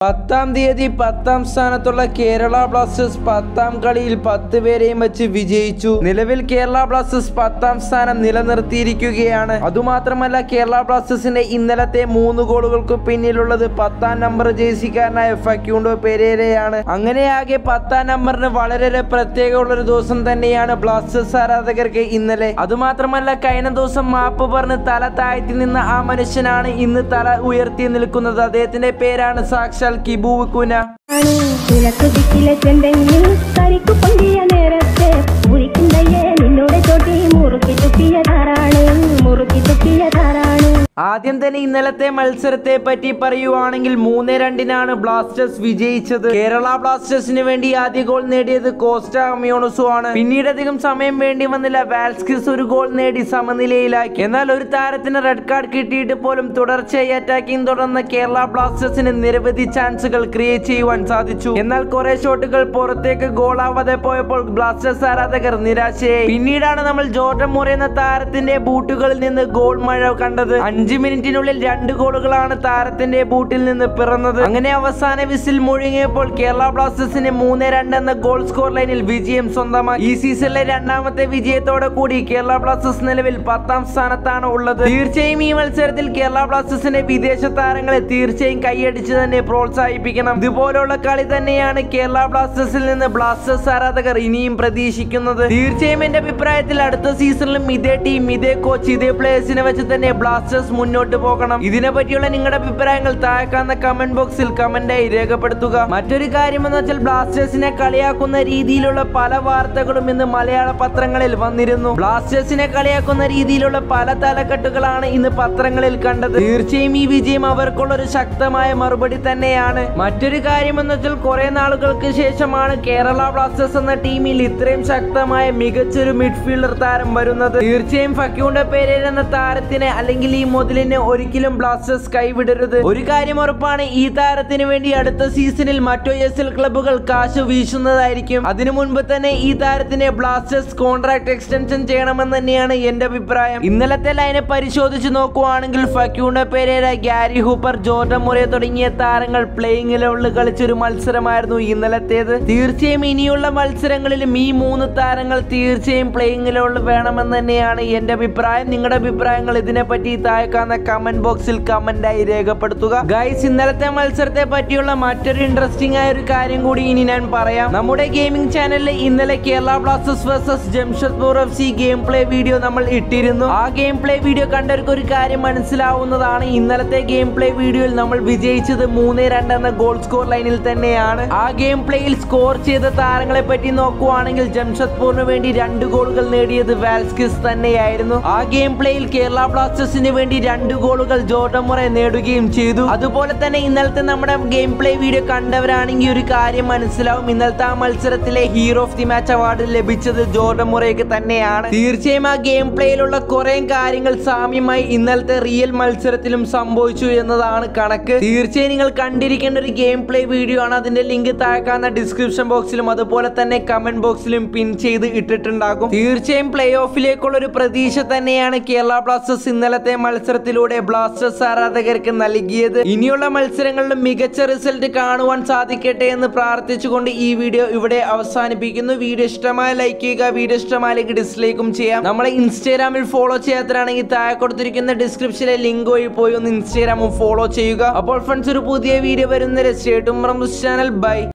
പത്താം തീയതി പത്താം സ്ഥാനത്തുള്ള കേരള ബ്ലാസ്റ്റേഴ്സ് പത്താം കളിയിൽ പത്ത് പേരെയും വെച്ച് വിജയിച്ചു നിലവിൽ കേരള ബ്ലാസ്റ്റേഴ്സ് പത്താം സ്ഥാനം നിലനിർത്തിയിരിക്കുകയാണ് അതുമാത്രമല്ല കേരള ബ്ലാസ്റ്റേഴ്സിന്റെ ഇന്നലത്തെ മൂന്ന് ഗോളുകൾക്ക് പിന്നിലുള്ളത് പത്താം നമ്പർ ജേഴ്സിക്കാരനായ ഫക്യൂണ്ടോ പെരേരയാണ് അങ്ങനെയാകെ പത്താം നമ്പറിന് വളരെ പ്രത്യേകമുള്ള ഒരു ദിവസം തന്നെയാണ് ബ്ലാസ്റ്റേഴ്സ് ആരാധകർക്ക് ഇന്നലെ അതുമാത്രമല്ല കഴിഞ്ഞ ദിവസം മാപ്പ് പറഞ്ഞ് തല താഴ്ത്തി നിന്ന ആ മനുഷ്യനാണ് ഇന്ന് തല ഉയർത്തി നിൽക്കുന്നത് അദ്ദേഹത്തിന്റെ പേരാണ് സാക്ഷാൽ കിബു കുന കിഴക്ക് ദിക്കിലെ ചെന്തെങ്ങിൽ കരിക്കു പൊന്തിയ നേരത്തെ മുറിക്കുന്നയ്യേ നിന്നോട് ചോട്ടി മുറുക്കി തുപ്പിയതാരാണ് മുറുക്കി തുപ്പിയതാരാണ് ആദ്യം തന്നെ ഇന്നലത്തെ മത്സരത്തെ പറ്റി പറയുവാണെങ്കിൽ മൂന്ന് രണ്ടിനാണ് ബ്ലാസ്റ്റേഴ്സ് വിജയിച്ചത് കേരള ബ്ലാസ്റ്റേഴ്സിന് വേണ്ടി ആദ്യ ഗോൾ നേടിയത് കോസ്റ്റ അമിയോണസു ആണ് പിന്നീട് അധികം സമയം വേണ്ടി വന്നില്ല വാൽസ്കിസ് ഒരു ഗോൾ നേടി സമനിലയിലാക്കി എന്നാൽ ഒരു താരത്തിന് റെഡ് കാർഡ് കിട്ടിയിട്ട് പോലും തുടർച്ചയായി അറ്റാക്കിംഗ് തുടർന്ന കേരള ബ്ലാസ്റ്റേഴ്സിന് നിരവധി ചാൻസുകൾ ക്രിയേറ്റ് ചെയ്യുവാൻ സാധിച്ചു എന്നാൽ കുറെ ഷോട്ടുകൾ പുറത്തേക്ക് ഗോളാവാതെ പോയപ്പോൾ ബ്ലാസ്റ്റേഴ്സ് ആരാധകർ നിരാശയായി പിന്നീടാണ് നമ്മൾ ജോർഡൻ മുറി എന്ന താരത്തിന്റെ ബൂട്ടുകളിൽ നിന്ന് ഗോൾ മഴ കണ്ടത് അഞ്ച് മിനിറ്റിനുള്ളിൽ രണ്ട് ഗോളുകളാണ് താരത്തിന്റെ ബൂട്ടിൽ നിന്ന് പിറന്നത് അങ്ങനെ അവസാന വിസിൽ മുഴുങ്ങിയപ്പോൾ കേരള ബ്ലാസ്റ്റേഴ്സിന് മൂന്ന് രണ്ട് എന്ന ഗോൾ സ്കോർ ലൈനിൽ വിജയം സ്വന്തമാക്കി ഈ സീസണിലെ രണ്ടാമത്തെ വിജയത്തോടെ കൂടി കേരള ബ്ലാസ്റ്റേഴ്സ് നിലവിൽ പത്താം സ്ഥാനത്താണ് ഉള്ളത് തീർച്ചയായും ഈ മത്സരത്തിൽ കേരള ബ്ലാസ്റ്റേഴ്സിന്റെ വിദേശ താരങ്ങളെ തീർച്ചയായും കൈയടിച്ച് തന്നെ പ്രോത്സാഹിപ്പിക്കണം ഇതുപോലുള്ള കളി തന്നെയാണ് കേരള ബ്ലാസ്റ്റേഴ്സിൽ നിന്ന് ബ്ലാസ്റ്റേഴ്സ് ആരാധകർ ഇനിയും പ്രതീക്ഷിക്കുന്നത് തീർച്ചയായും എന്റെ അഭിപ്രായത്തിൽ അടുത്ത സീസണിലും ഇതേ ടീം ഇതേ കോച്ച് ഇതേ പ്ലേയേഴ്സിനെ വെച്ച് തന്നെ ബ്ലാസ്റ്റേഴ്സ് മുന്നോട്ട് പോകണം ഇതിനെ പറ്റിയുള്ള നിങ്ങളുടെ അഭിപ്രായങ്ങൾ താഴെ കാണുന്ന കമന്റ് ബോക്സിൽ കമന്റായി രേഖപ്പെടുത്തുക മറ്റൊരു കാര്യം എന്ന് വെച്ചാൽ ബ്ലാസ്റ്റേഴ്സിനെ കളിയാക്കുന്ന രീതിയിലുള്ള പല വാർത്തകളും ഇന്ന് മലയാള പത്രങ്ങളിൽ വന്നിരുന്നു ബ്ലാസ്റ്റേഴ്സിനെ കളിയാക്കുന്ന രീതിയിലുള്ള പല തലക്കെട്ടുകളാണ് ഇന്ന് പത്രങ്ങളിൽ കണ്ടത് തീർച്ചയായും ഈ വിജയം അവർക്കുള്ള ഒരു ശക്തമായ മറുപടി തന്നെയാണ് മറ്റൊരു കാര്യം എന്ന് വെച്ചാൽ കുറെ നാളുകൾക്ക് ശേഷമാണ് കേരള ബ്ലാസ്റ്റേഴ്സ് എന്ന ടീമിൽ ഇത്രയും ശക്തമായ മികച്ചൊരു മിഡ്ഫീൽഡർ താരം വരുന്നത് തീർച്ചയായും ഫക്യൂണ്ട പേരേര എന്ന താരത്തിനെ അല്ലെങ്കിൽ ഈ മുതലിനെ ഒരിക്കലും ബ്ലാസ്റ്റേഴ്സ് കൈവിടരുത് ഒരു കാര്യം ഉറപ്പാണ് ഈ താരത്തിന് വേണ്ടി അടുത്ത സീസണിൽ മറ്റു എസ് എൽ ക്ലബുകൾ കാശ് വീശുന്നതായിരിക്കും അതിനു മുൻപ് തന്നെ ഈ താരത്തിനെ ബ്ലാസ്റ്റേഴ്സ് കോൺട്രാക്ട് എക്സ്റ്റൻഷൻ ചെയ്യണമെന്ന് തന്നെയാണ് എന്റെ അഭിപ്രായം ഇന്നലത്തെ ലൈനെ പരിശോധിച്ച് നോക്കുവാണെങ്കിൽ Facundo Pereyra Gary Hooper Jordan Murray തുടങ്ങിയ താരങ്ങൾ പ്ലേയിങ് ലെവലിൽ കളിച്ചൊരു മത്സരമായിരുന്നു ഇന്നലത്തേത് തീർച്ചയായും ഇനിയുള്ള മത്സരങ്ങളിലും ഈ മൂന്ന് താരങ്ങൾ തീർച്ചയായും പ്ലേയിങ് ലെവലിൽ വേണമെന്ന് തന്നെയാണ് എന്റെ അഭിപ്രായം നിങ്ങളുടെ അഭിപ്രായങ്ങൾ ഇതിനെപ്പറ്റി താഴെക്കാന്ന കമന്റ് ബോക്സിൽ കമന്റായി രേഖപ്പെടുത്തുക ഗൈസ് ഇന്നലത്തെ മത്സരത്തെ പറ്റിയുള്ള മറ്റൊരു ഇൻട്രസ്റ്റിംഗ് ആയ ഒരു കാര്യം കൂടി ഇനി ഞാൻ പറയാം നമ്മുടെ ഗെയിമിംഗ് ചാനലിൽ ഇന്നലെ Kerala Blasters versus Jamshedpur F C game play video നമ്മൾ ഇട്ടിരുന്നു ആ ഗെയിം പ്ലേ വീഡിയോ കണ്ടവർക്ക് ഒരു കാര്യം മനസ്സിലാവുന്നതാണ് ഇന്നലത്തെ ഗെയിം പ്ലേ വീഡിയോയിൽ നമ്മൾ വിജയിച്ചത് മൂന്ന് രണ്ട് എന്ന ഗോൾ സ്കോർ ലൈനിൽ തന്നെയാണ് ആ ഗെയിം പ്ലേയിൽ സ്കോർ ചെയ്ത താരങ്ങളെ പറ്റി നോക്കുവാണെങ്കിൽ ജംഷഡ്പൂറിന് വേണ്ടി രണ്ട് ഗോളുകൾ നേടിയത് വാൽസ്കിസ് തന്നെയായിരുന്നു ആ ഗെയിം പ്ലേയിൽ കേരള ബ്ലാസ്റ്റേഴ്സിന് വേണ്ടി രണ്ട് ഗോളുകൾ ജോർഡൻ മുറെ നേടുകയും ചെയ്തു അതുപോലെ തന്നെ ഇന്നലത്തെ നമ്മുടെ ഗെയിം പ്ലേ വീഡിയോ കണ്ടവരാണെങ്കിൽ ഒരു കാര്യം മനസ്സിലാവും ഇന്നലത്തെ ആ മത്സരത്തിലെ hero of the match award ലഭിച്ചത് ജോർഡൻ മുറയ്ക്ക് തന്നെയാണ് തീർച്ചയായും ആ ഗെയിം പ്ലേയിലുള്ള കുറെ കാര്യങ്ങൾ സാമ്യമായി ഇന്നലത്തെ റിയൽ മത്സരത്തിലും സംഭവിച്ചു എന്നതാണ് കണക്ക് തീർച്ചയായും നിങ്ങൾ കണ്ടിരിക്കേണ്ട ഒരു ഗെയിം പ്ലേ വീഡിയോ ആണ് അതിന്റെ ലിങ്ക് താഴെക്കാന്ന ഡിസ്ക്രിപ്ഷൻ ബോക്സിലും അതുപോലെ തന്നെ കമന്റ് ബോക്സിലും പിൻ ചെയ്ത് ഇട്ടിട്ടുണ്ടാകും തീർച്ചയായും പ്ലേ ഓഫിലേക്കുള്ള ഒരു പ്രതീക്ഷ തന്നെയാണ് കേരള ബ്ലാസ്റ്റേഴ്സ് ഇന്നലത്തെ മത്സരത്തിലൂടെ ബ്ലാസ്റ്റേഴ്സ് ആരാധകർക്ക് നൽകിയത് ഇനിയുള്ള മത്സരങ്ങളിലും മികച്ച റിസൾട്ട് കാണുവാൻ സാധിക്കട്ടെ എന്ന് പ്രാർത്ഥിച്ചുകൊണ്ട് ഈ വീഡിയോ ഇവിടെ അവസാനിപ്പിക്കുന്നു വീഡിയോ ഇഷ്ടമായ ലൈക്ക് ചെയ്യുക വീഡിയോ ഇഷ്ടമായില്ലെങ്കിൽ ഡിസ്ലൈക്കും ചെയ്യാം നമ്മളെ ഇൻസ്റ്റാഗ്രാമിൽ ഫോളോ ചെയ്യാത്തവരാണെങ്കിൽ താഴെ കൊടുത്തിരിക്കുന്ന ഡിസ്ക്രിപ്ഷനിലെ ലിങ്ക് വഴി പോയി ഒന്ന് ഇൻസ്റ്റാഗ്രാമും ഫോളോ ചെയ്യുക അപ്പോൾ ഫ്രണ്ട്സ് ഒരു പുതിയ വീഡിയോ വരുന്ന സ്റ്റേറ്റും ചാനൽ ബൈ